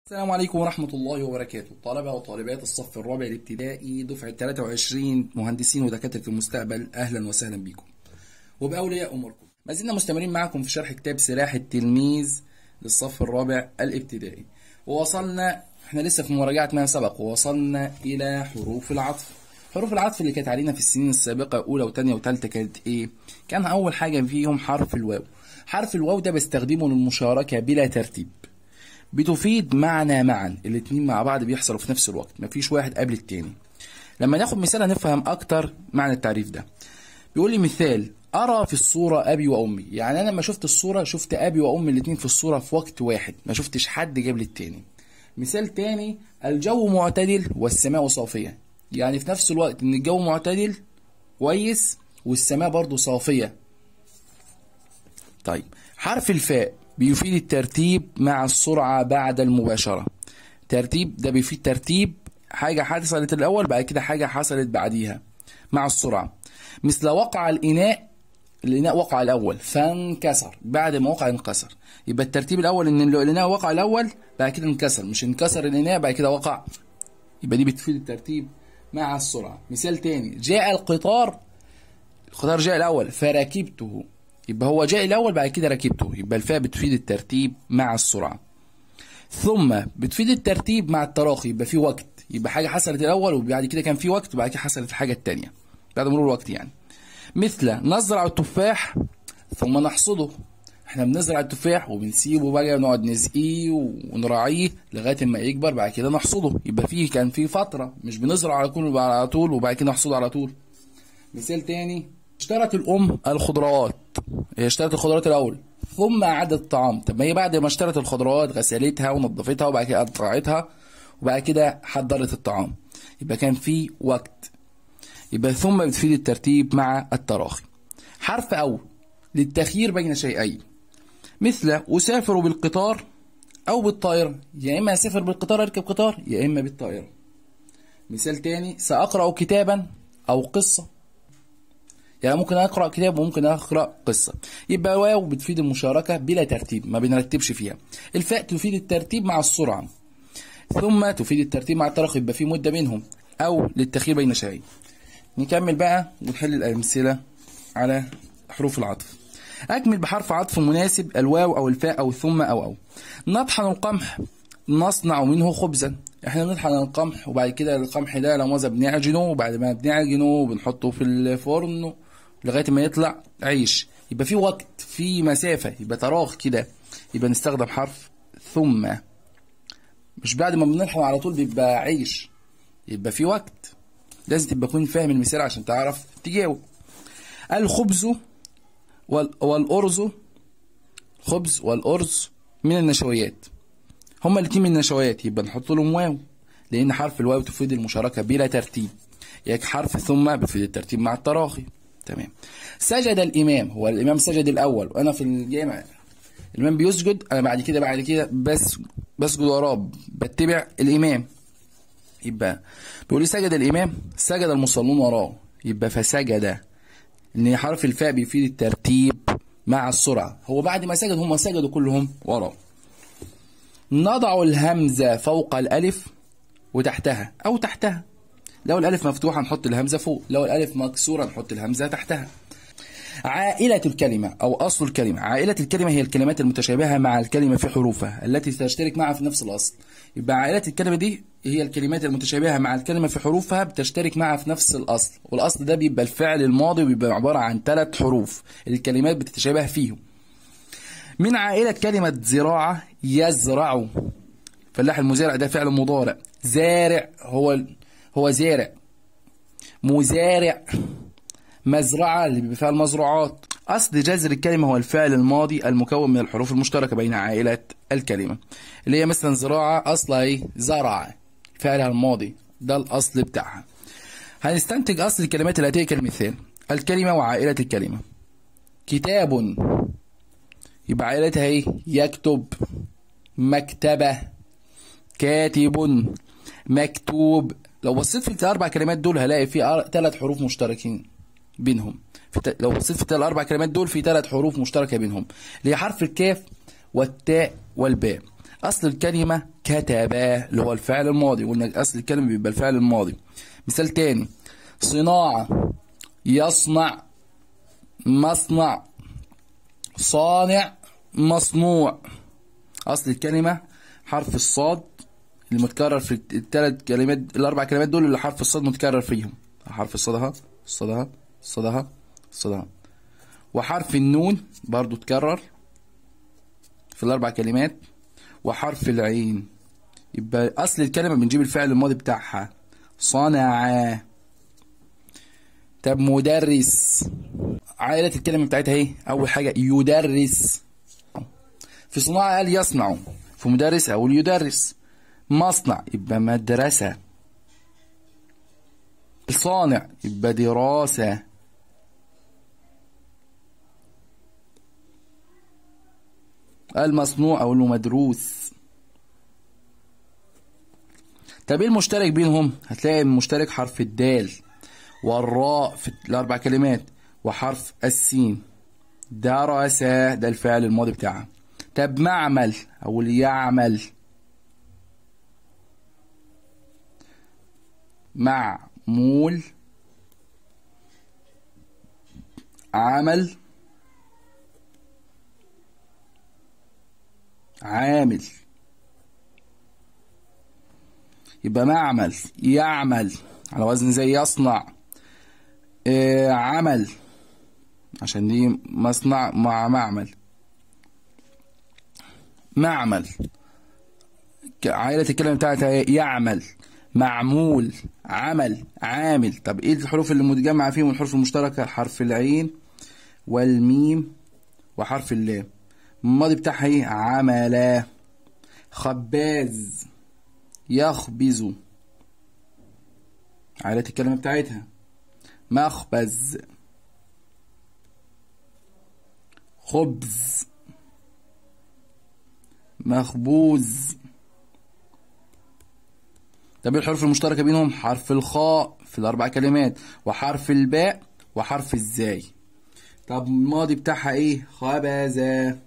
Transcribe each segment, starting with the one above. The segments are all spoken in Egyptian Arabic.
السلام عليكم ورحمة الله وبركاته طلبة وطالبات الصف الرابع الابتدائي دفعة 23 مهندسين ودكاترة المستقبل أهلا وسهلا بكم وبأولياء أموركم ما زلنا مستمرين معكم في شرح كتاب سلاح التلميذ للصف الرابع الابتدائي ووصلنا احنا لسه في مراجعة ما سبق ووصلنا إلى حروف العطف حروف العطف اللي كانت علينا في السنين السابقة أولى وتانية وتالتة كانت إيه؟ كان أول حاجة فيهم حرف الواو حرف الواو ده بستخدمه للمشاركة بلا ترتيب بتفيد معنى معا الاتنين مع بعض بيحصلوا في نفس الوقت مفيش واحد قبل التاني لما ناخد مثال هنفهم اكتر معنى التعريف ده بيقول لي مثال ارى في الصورة ابي وامي يعني انا لما شفت الصورة شفت ابي وامي الاتنين في الصورة في وقت واحد ما شفتش حد جاب لي التاني مثال تاني الجو معتدل والسماء صافية يعني في نفس الوقت ان الجو معتدل كويس والسماء برضو صافية طيب حرف الفاء بيفيد الترتيب مع السرعة بعد المباشرة ترتيب ده بيفيد ترتيب حاجة حصلت الأول بعد كده حاجة حصلت بعديها مع السرعة مثل وقع الإناء الإناء وقع الأول فانكسر بعد ما وقع انكسر يبقى الترتيب الأول إن الإناء وقع الأول بعد كده انكسر مش انكسر الإناء بعد كده وقع يبقى دي بتفيد الترتيب مع السرعة مثال تاني جاء القطار القطار جاء الأول فركبته يبقى هو جاء الأول بعد كده ركبته يبقى الفاء بتفيد الترتيب مع السرعة ثم بتفيد الترتيب مع التراخي يبقى في وقت يبقى حاجة حصلت الأول وبعد كده كان في وقت وبعد كده حصلت الحاجة التانية بعد مرور الوقت يعني مثل نزرع التفاح ثم نحصده احنا بنزرع التفاح وبنسيبه بقى نقعد نسقيه ونراعيه لغايه ما يكبر بعد كده نحصده يبقى فيه كان في فتره مش بنزرع على طول على طول وبعد كده نحصده على طول مثال تاني اشترت الام الخضروات هي اشترت الخضروات الاول ثم اعادت الطعام طب ما هي بعد ما اشترت الخضروات غسلتها ونظفتها وبعد كده قطعتها وبعد كده حضرت الطعام يبقى كان في وقت يبقى ثم بتفيد الترتيب مع التراخي حرف او للتخيير بين شيئين مثل اسافر بالقطار او بالطائره يا اما اسافر بالقطار اركب قطار يا اما بالطائره مثال تاني ساقرا كتابا او قصه يعني ممكن اقرا كتاب وممكن اقرا قصه يبقى واو بتفيد المشاركه بلا ترتيب ما بنرتبش فيها الفاء تفيد الترتيب مع السرعه ثم تفيد الترتيب مع التراخي يبقى في مده بينهم او للتخيير بين شيئين نكمل بقى ونحل الامثله على حروف العطف اكمل بحرف عطف مناسب الواو او الفاء او ثم او او نطحن القمح نصنع منه خبزا احنا بنطحن القمح وبعد كده القمح ده لمؤاخذة بنعجنه وبعد ما بنعجنه بنحطه في الفرن لغايه ما يطلع عيش يبقى في وقت في مسافه يبقى تراخ كده يبقى نستخدم حرف ثم مش بعد ما بنطحن على طول بيبقى عيش يبقى في وقت لازم تبقى تكون فاهم المثال عشان تعرف تجاوب الخبز والأرز خبز والأرز من النشويات هما الاتنين من النشويات يبقى نحط لهم واو لأن حرف الواو تفيد المشاركة بلا ترتيب يعني حرف ثم بتفيد الترتيب مع التراخي تمام سجد الإمام هو الإمام سجد الأول وأنا في الجامع الإمام بيسجد أنا بعد كده بعد كده بس بسجد وراه بتبع الإمام يبقى بيقول لي سجد الإمام سجد المصلون وراه يبقى فسجد إن حرف الفاء بيفيد الترتيب مع السرعة هو بعد ما سجد هم سجدوا كلهم وراه نضع الهمزة فوق الألف وتحتها أو تحتها لو الألف مفتوحة نحط الهمزة فوق لو الألف مكسورة نحط الهمزة تحتها عائلة الكلمة أو أصل الكلمة عائلة الكلمة هي الكلمات المتشابهة مع الكلمة في حروفها التي تشترك معها في نفس الأصل يبقى عائلة الكلمة دي هي الكلمات المتشابهة مع الكلمة في حروفها بتشترك معها في نفس الأصل والأصل ده بيبقى الفعل الماضي وبيبقى عبارة عن ثلاث حروف الكلمات بتتشابه فيهم من عائلة كلمة زراعة يزرع فلاح المزارع ده فعل مضارع زارع هو هو زارع مزارع مزرعة اللي بيبقى فيها المزروعات أصل جذر الكلمة هو الفعل الماضي المكون من الحروف المشتركة بين عائلة الكلمة اللي هي مثلا زراعة أصلها إيه؟ زرع فعلها الماضي ده الأصل بتاعها هنستنتج أصل الكلمات الآتية كالمثال الكلمة وعائلة الكلمة كتاب يبقى عائلتها ايه يكتب مكتبة كاتب مكتوب لو بصيت في الاربع كلمات دول هلاقي في ثلاث حروف مشتركين بينهم في ت... لو بصيت في الاربع كلمات دول في ثلاث حروف مشتركه بينهم اللي هي حرف الكاف والتاء والباء اصل الكلمه كتب اللي هو الفعل الماضي قلنا اصل الكلمه بيبقى الفعل الماضي مثال تاني صناعه يصنع مصنع صانع مصنوع اصل الكلمه حرف الصاد اللي متكرر في الثلاث كلمات الاربع كلمات دول اللي حرف الصاد متكرر فيهم حرف الصاد اهو الصاد اهو الصاد اهو الصاد اهو وحرف النون برضو اتكرر في الاربع كلمات وحرف العين يبقى اصل الكلمه بنجيب الفعل الماضي بتاعها صنع طب مدرس عائلة الكلمة بتاعتها ايه؟ أول حاجة يدرس في صناعة قال يصنع في مدرس أقول يدرس مصنع يبقى مدرسة صانع يبقى دراسة المصنوع أقول له مدروس طب ايه المشترك بينهم؟ هتلاقي المشترك حرف الدال والراء في الأربع كلمات وحرف السين درس ده الفعل الماضي بتاعها طب معمل أقول يعمل معمول عمل عامل يبقى معمل يعمل على وزن زي يصنع آه عمل عشان دي مصنع مع معمل معمل عائلة الكلمة بتاعتها يعمل معمول عمل عامل طب ايه الحروف اللي متجمعة فيهم الحروف المشتركة حرف العين والميم وحرف اللام الماضي بتاعها ايه عملا خباز يخبز عائلة الكلمة بتاعتها مخبز خبز مخبوز طب ايه الحروف المشتركة بينهم حرف الخاء في الأربع كلمات وحرف الباء وحرف الزاي طب الماضي بتاعها ايه خبز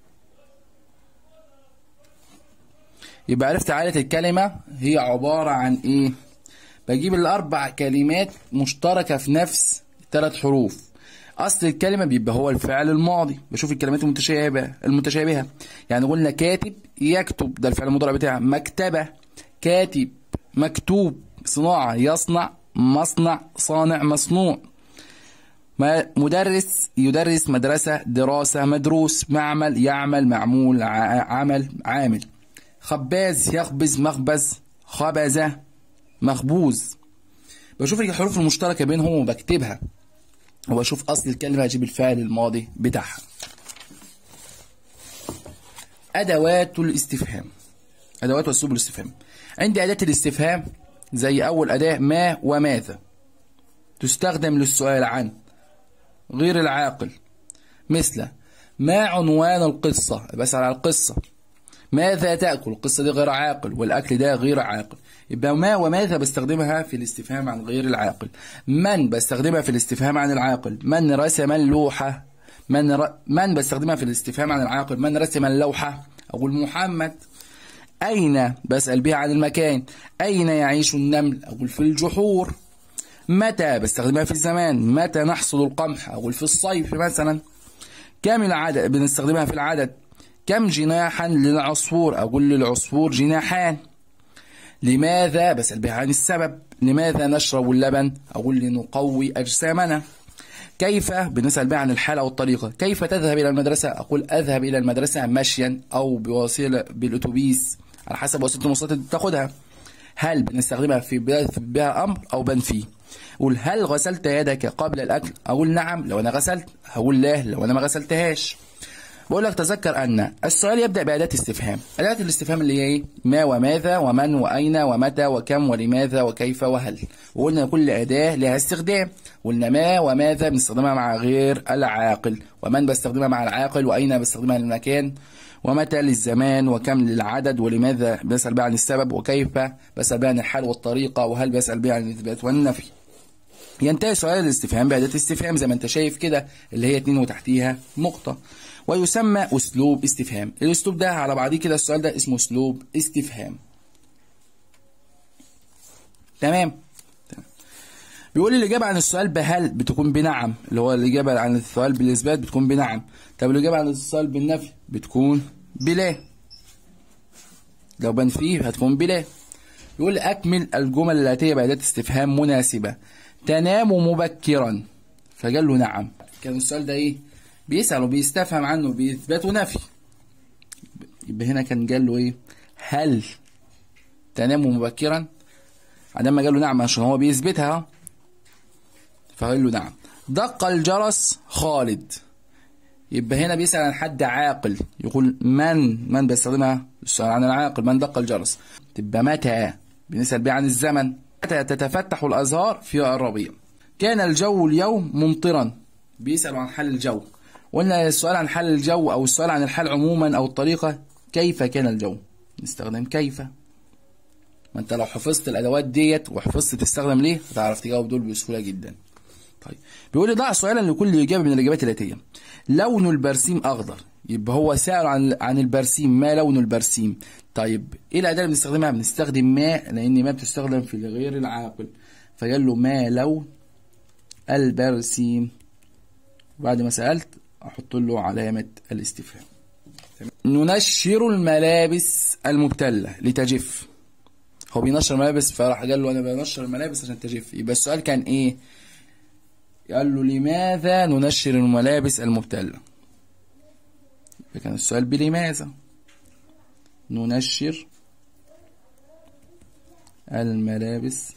يبقى عرفت عائلة الكلمة هي عبارة عن ايه بجيب الأربع كلمات مشتركة في نفس الثلاث حروف أصل الكلمة بيبقى هو الفعل الماضي بشوف الكلمات المتشابهة المتشابهة يعني قلنا كاتب يكتب ده الفعل المضارع بتاعه مكتبة كاتب مكتوب صناعة يصنع مصنع صانع مصنوع مدرس يدرس مدرسة دراسة مدروس معمل يعمل معمول عمل عامل خباز يخبز مخبز خبزة مخبوز بشوف الحروف المشتركة بينهم وبكتبها وبشوف أصل الكلمة هجيب الفعل الماضي بتاعها أدوات الاستفهام أدوات وأسلوب الاستفهام عندي أداة الاستفهام زي أول أداة ما وماذا تستخدم للسؤال عن غير العاقل مثل ما عنوان القصة بسأل على القصة ماذا تأكل القصة دي غير عاقل والأكل ده غير عاقل يبقى ما وماذا بستخدمها في الاستفهام عن غير العاقل من بستخدمها في الاستفهام عن العاقل من رسم اللوحة من ر... من بستخدمها في الاستفهام عن العاقل من رسم اللوحة أقول محمد أين بسأل بها عن المكان أين يعيش النمل أقول في الجحور متى بستخدمها في الزمان متى نحصد القمح أقول في الصيف مثلا كم العدد بنستخدمها في العدد كم جناحا للعصفور أقول للعصفور جناحان لماذا بسأل بها عن السبب لماذا نشرب اللبن أقول لنقوي أجسامنا كيف بنسأل بها عن الحالة والطريقة كيف تذهب إلى المدرسة أقول أذهب إلى المدرسة مشيا أو بوسيلة بالأتوبيس على حسب وسيلة المواصلات اللي بتاخدها هل بنستخدمها في بها أمر أو بنفيه قول هل غسلت يدك قبل الأكل أقول نعم لو أنا غسلت هقول لا لو أنا ما غسلتهاش بقول لك تذكر أن السؤال يبدأ بأداة استفهام أداة الاستفهام اللي هي إيه؟ ما وماذا ومن وأين ومتى وكم ولماذا وكيف وهل وقلنا كل أداة لها استخدام قلنا ما وماذا بنستخدمها مع غير العاقل ومن بستخدمها مع العاقل وأين بستخدمها للمكان ومتى للزمان وكم للعدد ولماذا بسأل بها عن السبب وكيف بسأل بها عن الحال والطريقة وهل بسأل بها عن الإثبات والنفي ينتهي سؤال الاستفهام بأداة استفهام زي ما انت شايف كده اللي هي اتنين وتحتيها نقطة ويسمى أسلوب استفهام الأسلوب ده على بعضيه كده السؤال ده اسمه أسلوب استفهام تمام تمام. بيقول لي الإجابة عن السؤال بهل بتكون بنعم اللي هو الإجابة عن السؤال بالإثبات بتكون بنعم طب الإجابة عن السؤال بالنفي بتكون بلا لو بنفيه هتكون بلا يقول لي أكمل الجمل الآتية بأداة استفهام مناسبة تنام مبكرا فقال له نعم كان السؤال ده إيه بيسأل وبيستفهم عنه بإثبات ونفي يبقى هنا كان قال له إيه هل تنام مبكرا عندما قال له نعم عشان هو بيثبتها فقال له نعم دق الجرس خالد يبقى هنا بيسأل عن حد عاقل يقول من من بيستخدمها السؤال عن العاقل من دق الجرس تبقى متى بنسأل بيه عن الزمن متى تتفتح الأزهار في الربيع كان الجو اليوم ممطرا بيسأل عن حال الجو قلنا السؤال عن حال الجو أو السؤال عن الحال عموما أو الطريقة كيف كان الجو نستخدم كيف ما انت لو حفظت الادوات ديت وحفظت تستخدم ليه هتعرف تجاوب دول بسهوله جدا طيب بيقول لي ضع سؤالا لكل اجابه من الاجابات الاتيه لون البرسيم اخضر يبقى هو سأل عن عن البرسيم ما لون البرسيم طيب ايه الاداه اللي بنستخدمها بنستخدم ما لان ما بتستخدم في الغير العاقل فقال له ما لون البرسيم بعد ما سالت احط له علامه الاستفهام ننشر الملابس المبتله لتجف هو بينشر الملابس فراح قال له انا بنشر الملابس عشان تجف يبقى السؤال كان ايه قال له لماذا ننشر الملابس المبتلة يبقى كان السؤال بلماذا ننشر الملابس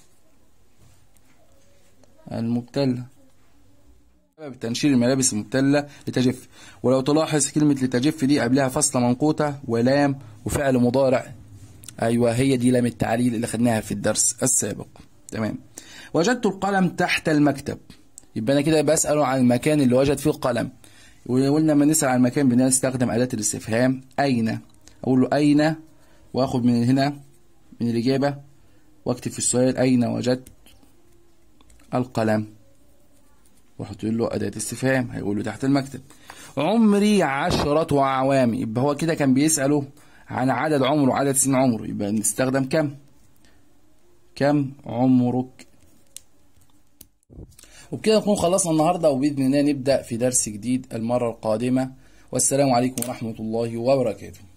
المبتلة سبب تنشير الملابس المبتلة لتجف ولو تلاحظ كلمة لتجف دي قبلها فصلة منقوطة ولام وفعل مضارع ايوه هي دي لام التعليل اللي خدناها في الدرس السابق تمام وجدت القلم تحت المكتب يبقى انا كده بساله عن المكان اللي وجد فيه القلم وقلنا لما نسال عن المكان بنستخدم اداه الاستفهام اين اقول له اين واخد من هنا من الاجابه واكتب في السؤال اين وجدت القلم واحط له اداه استفهام هيقول له تحت المكتب عمري عشرة أعوام يبقى هو كده كان بيسأله عن عدد عمره وعدد سنين عمره يبقى نستخدم كم كم عمرك وبكده نكون خلصنا النهارده وبإذن الله نبدأ في درس جديد المرة القادمة والسلام عليكم ورحمة الله وبركاته